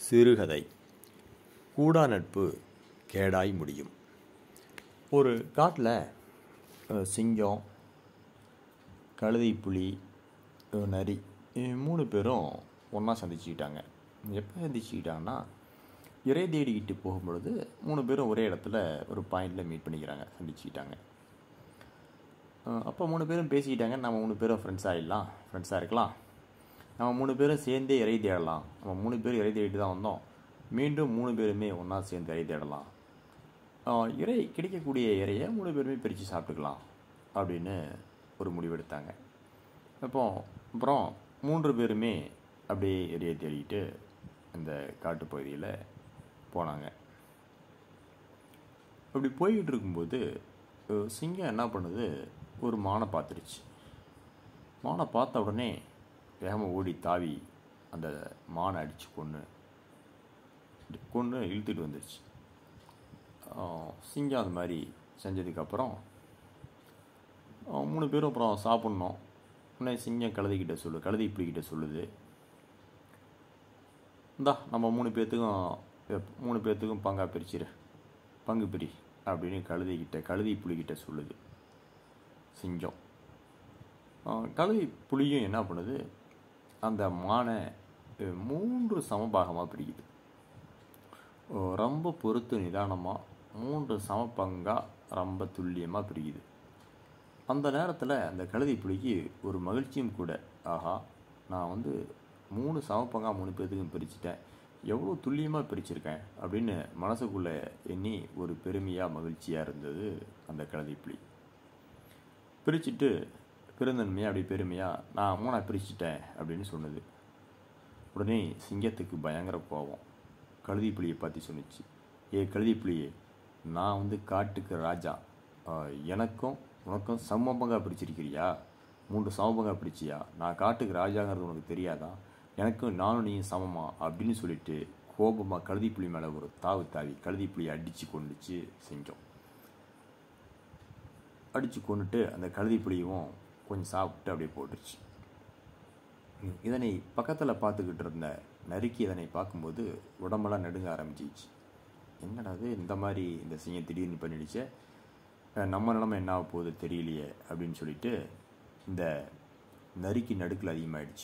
சிறுகதை கூடா நட்பு கேடாய் முடியும் ஒரு காட்டில் அஹ், சிங்கம் கழுதை புலி அஹ், நரி இவங்க மூணு பேரும் ஒன்றா சந்திச்சுக்கிட்டாங்க எப்போ சந்திச்சுக்கிட்டாங்கன்னா இறை தேடிக்கிட்டு போகும்பொழுது மூணு பேரும் ஒரே இடத்துல ஒரு பாயிண்டில் மீட் பண்ணிக்கிறாங்க சந்திச்சுக்கிட்டாங்க அஹ், அப்போ மூணு பேரும் பேசிக்கிட்டாங்க நம்ம மூணு பேரும் ஃப்ரெண்ட்ஸ் ஆகிடலாம் ஃப்ரெண்ட்ஸாக இருக்கலாம் நம்ம மூணு பேரும் சேர்ந்தே இறை தேடலாம் நம்ம மூணு பேரும் இறை தேடிட்டு தான் வந்தோம் மீண்டும் மூணு பேருமே ஒன்றா சேர்ந்து இறை தேடலாம் ஆஹ் இறை கிடைக்கக்கூடிய இறையை மூணு பேருமே பிரித்து சாப்பிட்டுக்கலாம் அப்படின்னு ஒரு முடிவெடுத்தாங்க அப்போ அப்புறம் மூன்று பேருமே அப்படியே இறையை தேடிட்டு இந்த காட்டுப்பகுதியில் போனாங்க அப்படி போய்கிட்டு இருக்கும்போது அஹ் சிங்கம் என்ன பண்ணுது ஒரு மானை பார்த்துருச்சு மானை பார்த்த உடனே வேகமாக ஓடி தாவி அந்த மானை அடித்து கொன்று கொன்று இழுத்துட்டு வந்துருச்சு ஆஹ் சிங்கம் அது மாதிரி செஞ்சதுக்கப்புறம் ஆஹ் மூணு பேரும் அப்புறம் சாப்பிட்ணும் உடனே சிங்கம் கழுதைக்கிட்ட சொல்லு கழுதை இப்படிக்கிட்ட சொல்லுது இந்தா நம்ம மூணு பேர்த்துக்கும் எப்- மூணு பேர்த்துக்கும் பங்கா பிரிச்சிரு பங்கு பிரி அப்படின்னு கழுதைக்கிட்ட கழுதை புலிகிட்ட சொல்லுது சிங்கம் ஆஹ் கழுதை புலியும் என்ன பண்ணுது அந்த மானை அஹ், மூன்று சமபாகமாக பிரிக்குது அஹ், ரொம்ப பொறுத்து நிதானமாக மூன்று சமபங்காக ரொம்ப துல்லியமாக பிரிக்குது அந்த நேரத்தில் அந்த கழுதை புலிக்கு ஒரு மகிழ்ச்சியும் கூட ஆஹா நான் வந்து மூணு சமப்பங்காக மூணு பேர்த்துக்கும் பிரிச்சுட்டேன் எவ்வளோ துல்லியமாக பிரிச்சிருக்கேன் அப்படின்னு மனசுக்குள்ளே எண்ணி ஒரு பெருமையாக மகிழ்ச்சியாக இருந்தது அந்த கழுதை புலி பிரிச்சுட்டு பெருந்தன்மையாக அப்படி பெருமையாக நான் மூணா பிரிச்சுட்டேன் அப்படின்னு சொன்னது உடனே சிங்கத்துக்கு பயங்கர கோபம் கழுதி புலியை பார்த்து சொன்னிச்சு ஏ கழுதி புலியே நான் வந்து காட்டுக்கு ராஜா ஆஹ், எனக்கும் உனக்கும் சமபங்கா பிரிச்சிருக்கிறியா மூன்று சமபங்கா பிரிச்சியா நான் காட்டுக்கு ராஜாங்கிறது உனக்கு தெரியாதா எனக்கும் நானும் நீயும் சமமா அப்படின்னு சொல்லிட்டு கோபமாக கழுதி புலி மேலே ஒரு தாவு தாவி கழுதி புலியை அடித்து கொண்டுச்சு சிங்கம் அடித்து கொண்டுட்டு அந்த கழுதி புலியும் கொஞ்சம் சாப்பிட்டு அப்படியே போட்டுருச்சு இதனை பக்கத்தில் பார்த்துக்கிட்டு இருந்த நறுக்கி இதனை பார்க்கும்போது உடம்பெல்லாம் நடுங்க ஆரம்பிச்சிச்சு என்னடா இது இந்த மாதிரி இந்த சிங்கம் திடீர்னு பண்ணிடுச்சே அஹ் நம்ம நிலமை என்ன ஆக போகுது தெரியலையே அப்படின்னு சொல்லிட்டு இந்த நறுக்கி நடுக்கில் அதிகமாகிடுச்சு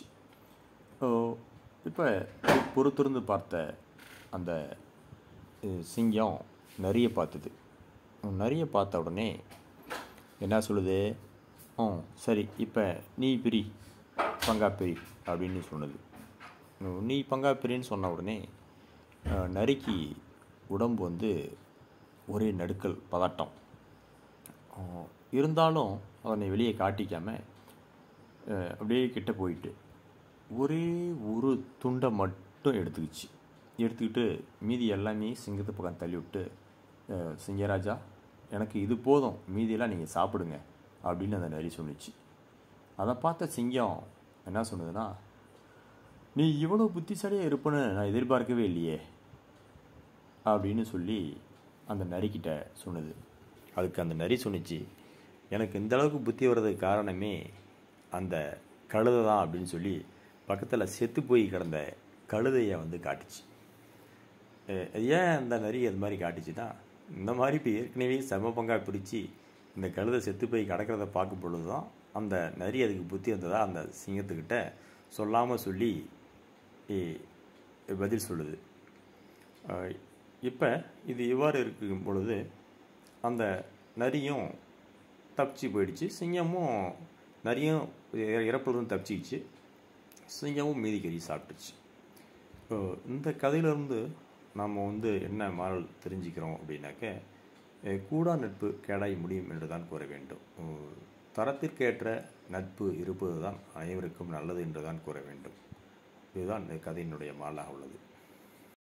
இப்போ பொறுத்திருந்து பார்த்த அந்த அஹ், சிங்கம் நரியை பார்த்தது நரியை பார்த்த உடனே என்ன சொல்லுது ஆ சரி இப்போ நீ பிரி பங்கா பிரி அப்படின்னு சொன்னது உம், நீ பங்கா பிரின்னு சொன்ன உடனே அஹ், நரிக்கு உடம்பு வந்து ஒரே நடுக்கல் பதட்டம் அஹ், இருந்தாலும் அதனை வெளியே காட்டிக்காம அஹ், அப்படியே கிட்ட போயிட்டு ஒரே ஒரு துண்டை மட்டும் எடுத்துக்கிச்சு எடுத்துக்கிட்டு மீதி எல்லாமே சிங்கத்து பக்கம் தள்ளி விட்டு அஹ், சிங்கராஜா எனக்கு இது போதும் மீதியெல்லாம் நீங்கள் சாப்பிடுங்க அப்படின்னு அந்த நரி சொன்னிச்சு அதை பார்த்த சிங்கம் என்ன சொன்னதுன்னா நீ இவ்வளோ புத்திசாலியாக இருப்பேன்னு நான் எதிர்பார்க்கவே இல்லையே அப்படின்னு சொல்லி அந்த நரிக்கிட்ட சொன்னது அதுக்கு அந்த நரி சொன்னிச்சு எனக்கு இந்த அளவுக்கு புத்தி வர்றதுக்கு காரணமே அந்த கழுதை தான் அப்படின்னு சொல்லி பக்கத்தில் செத்து போய் கிடந்த கழுதையை வந்து காட்டுச்சு அஹ் ஏன் அந்த நரி அது மாதிரி காட்டுச்சுன்னா இந்த மாதிரி இப்போ ஏற்கனவே செம பங்காக பிரித்து இந்த கழுதை செத்து போய் கிடக்கிறத பார்க்கும் பொழுது தான் அந்த நரி அதுக்கு புத்தி வந்ததா அந்த சிங்கத்துக்கிட்ட சொல்லாமல் சொல்லி ஏ- பதில் சொல்லுது இப்போ இது இவ்வாறு இருக்கும் பொழுது அந்த நரியும் தப்பிச்சு போயிடுச்சு சிங்கமும் நரியும் இற- இறப்புலேருந்து தப்பிச்சிக்கிச்சு சிங்கமும் மீதி கறி சாப்பிட்டுச்சு இப்போ இந்த கதையிலேருந்து நாம் வந்து என்ன மாறல் தெரிஞ்சுக்கிறோம் அப்படின்னாக்க அஹ், கூடா நட்பு கேடாய் முடியும் என்று தான் கூற வேண்டும் அஹ், தரத்திற்கேற்ற நட்பு இருப்பது தான் அனைவருக்கும் நல்லது என்று தான் கூற வேண்டும் இதுதான் இந்த கதையினுடைய மாலாக உள்ளது